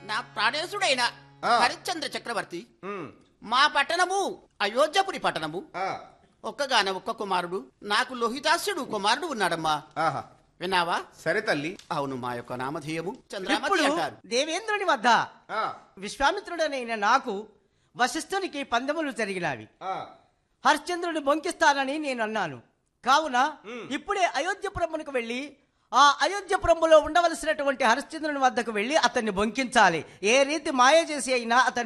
నా ప్రాణేశుడైన ఆ. హరిశ్చంద్ర చక్రవర్తి ఉమ్, మా పట్టణము అయోధ్యపురి పట్టణము ఆ, ఒక్కగాన ఒక్క కుమారుడు నాకు లోహితాస్యుడు కుమారుడు ఉన్నాడమ్మా ఆహా విన్నావా సరే తల్లి అవును మా యొక్క నామధేయము చంద్రామతి ఇప్పుడు అంటారు దేవేంద్రుని వద్ద ఆ, విశ్వామిత్రుడనైన నాకు వశిష్ఠునికి పందెములు జరిగినవి ఆ, హరిశ్చంద్రుని బొంకిస్తానని నేను అన్నాను కావున ఇప్పుడే అయోధ్యపురమునకు వెళ్ళి ఆ అయోధ్యపురములో ఉండవలసినటువంటి హరిశ్చంద్రుని వద్దకు వెళ్ళి అతన్ని బొంకించాలి ఏ రీతి మాయ చేసి అయినా అతన్ని